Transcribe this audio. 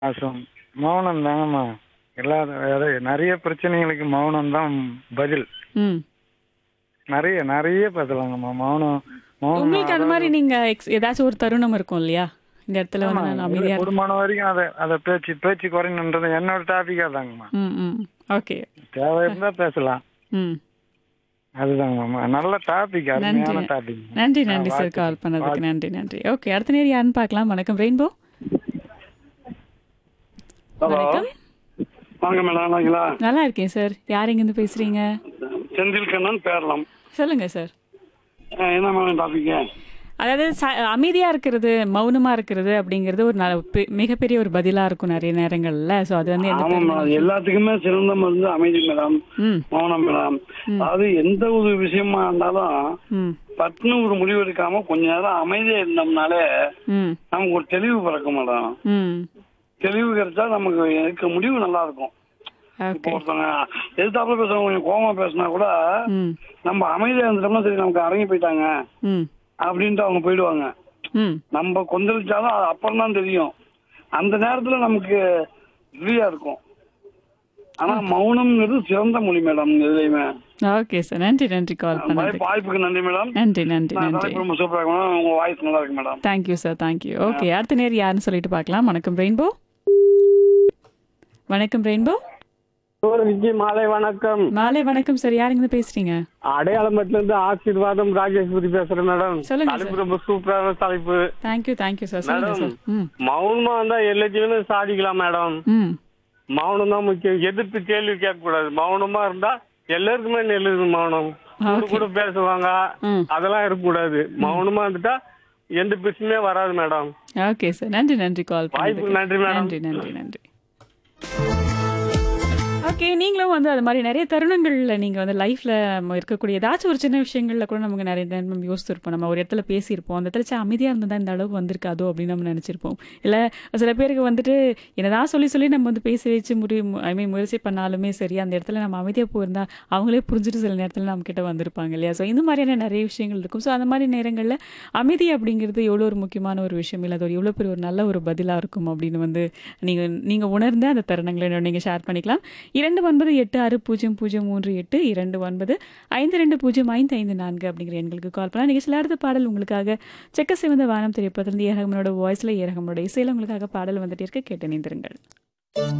பாசம் மௌனம் தாங்கம்மா எல்லா அதாவது நிறைய பிரச்சனைகளுக்கு மௌனம் தான் பதில் ம் நிறைய நிறைய பேசலாங்கம்மா மௌனம் மௌனம் உங்களுக்கு அந்த மாதிரி நீங்க ex- ஏதாச்சும் ஒரு தருணம் இருக்கும் இல்லையா இந்த இடத்துல வந்து நான் அமைதியா இருப்பேன். குடும்பம் வரைக்கும் அதை அதை பேச்சு பேச்சு குறையணுன்றது என்னோட டாபிக்கா தாங்கம்மா ம் ம் ஓகே தேவை இருந்தா பேசலாம் ம் அதுதாங்கம்மா நல்ல டாபிக் அருமையான டாபிக் நன்றி நன்றி சார் கால் பண்ணதுக்கு நன்றி நன்றி ஓகே அடுத்த நேரம் யாருன்னு பார்க்கலாம் வணக்கம் ரெயின்போ வணக்கம் வாங்க மேடம் நல்லாங்களா நல்லா இருக்கேன் சார் யார் இருந்து பேசுறீங்க செந்தில் கண்ணன் பேரலாம் சொல்லுங்க சார் அஹ் என்ன மேடம் டாபிக் அதாவது ச- அமைதியா இருக்கிறது மௌனமா இருக்கிறது அப்படிங்கிறது ஒரு நல்ல- பெ- மிகப்பெரிய ஒரு பதிலா இருக்கும் நிறைய நேரங்கள்ல சோ அது வந்து எந்த ஆமா மேடம் எல்லாத்துக்குமே சிறந்த மருந்து அமைதி மேடம் ம் மௌனம் மேடம் அதாவது எந்த ஒரு விஷயமா இருந்தாலும் ம் பட்டுன்னு ஒரு முடிவு எடுக்காம கொஞ்ச நேரம் அமைதியா இருந்தோம்னாலே ம் நமக்கு ஒரு தெளிவு பிறக்கும் மேடம் ம் தெளிவு கிடைச்சா நமக்கு எடுக்க முடிவு நல்லா இருக்கும் இப்போ ஓகே ஒருத்தவங்க எதிர்த்தாப்புல பேசுறவங்க கொஞ்சம் கோவமா பேசினா கூட ம் நம்ம அமைதியா இருந்துட்டோம்னா சரி நமக்கு அடங்கி போயிட்டாங்க ம் அப்படின்ட்டு அவங்க போயிடுவாங்க ம் நம்ம கொந்தளிச்சாலும் அது அப்புறம் தான் தெரியும் அந்த நேரத்துல நமக்கு ஃப்ரீயா இருக்கும் ஆனா மௌனம்ங்கிறது சிறந்த மொழி மேடம் எதுலையுமே ஓகே சார் நன்றி நன்றி கால் பண்ணதுக்கு வாய்ப்பு- வாய்ப்புக்கு நன்றி மேடம் நன்றி நன்றி நான் நன்றி தலைப்பு ரொம்ப சூப்பரா இருக்கு மேடம் உங்க வாய்ஸ் நல்லா இருக்கு madam thank you sir thank you okay அடுத்த நேர் யாருன்னு சொல்லிட்டு பார்க்கலாம் வணக்கம் ரெயின்போ வணக்கம் ரெயின்போ சோழனிக்கு மாலை வணக்கம் மாலை வணக்கம் சார் யாருங்க பேசுறீங்க அடையாளமட்டில இருந்து ஆசீர்வாதம் ராஜேஸ்வரி பேசுறேன் மேடம் சொல்லுங்க தலைப்பு ரொம்ப சூப்பரான தலைப்பு தேங்க்யூ தேங்க்யூ சார் சொல்லுங்க சார் ம் மௌனமா இருந்தா எல்லாத்தையுமே சாதிக்கலாம் மேடம் ம் மௌனம் தான் முக்கியம் எதிர்த்து கேள்வி கேட்க கூடாது மௌனமா இருந்தா எல்லாருக்குமே நல்லது மௌனம் கூட கூட பேசுவாங்க ம். அதெல்லாம் இருக்கக்கூடாது மௌனமா இருந்துட்டா எந்த பிரச்சனையுமே வராது மேடம் ஓகே சார் நன்றி நன்றி கால் வாய்ப்புக்கு நன்றி மேடம். நன்றி நன்றி நன்றி ஓகே நீங்களும் வந்து அது மாதிரி நிறைய தருணங்கள்ல நீங்க வந்து லைஃப்ல இருக்கக்கூடிய ஏதாச்சும் ஒரு சின்ன விஷயங்கள்ல கூட நமக்கு நிறைய நேரம் நம்ம யோசிச்சிருப்போம் நம்ம ஒரு இடத்துல பேசியிருப்போம் அந்த இடத்துல ச்சே, அமைதியா இருந்தா இந்த அளவுக்கு வந்திருக்காதோ அப்படின்னு நம்ம நினைச்சிருப்போம் இல்ல சில பேருக்கு வந்துட்டு என்னதான் சொல்லி சொல்லி நம்ம வந்து பேசி வச்சு முடி ஐ மீன் முயற்சி பண்ணாலுமே சரி அந்த இடத்துல நம்ம அமைதியா போயிருந்தா அவங்களே புரிஞ்சுட்டு சில நேரத்துல நம்ம கிட்ட வந்திருப்பாங்க இல்லையா ஸோ இந்த மாதிரியான நிறைய விஷயங்கள் இருக்கும் ஸோ அந்த மாதிரி நேரங்கள்ல அமைதி அப்படிங்கிறது எவ்வளோ ஒரு முக்கியமான ஒரு விஷயம் இல்லை அது ஒரு எவ்வளோ பெரிய ஒரு நல்ல ஒரு பதிலாக இருக்கும் அப்படின்னு வந்து நீங்கள் நீங்கள் உணர்ந்த அந்த தருணங்களை என்னோட நீங்கள் ஷேர் பண்ணிக்கலாம் இரண்டு ஒன்பது எட்டு ஆறு பூஜ்ஜியம் பூஜ்ஜியம் மூன்று எட்டு இரண்டு ஒன்பது ஐந்து ரெண்டு பூஜ்ஜியம் ஐந்து ஐந்து நான்கு அப்படிங்கிற எண்களுக்கு கால் பண்ணலாம் நீங்கள் சில அடுத்த பாடல் உங்களுக்காக செக்க சிவந்த வானம் திரைப்படத்திலிருந்து ஏரகமனோட வாய்ஸில் ஏரகமனோட இசையில் உங்களுக்காக பாடல் வந்துட்டு இருக்க கேட்டு நிந்திருங்கள்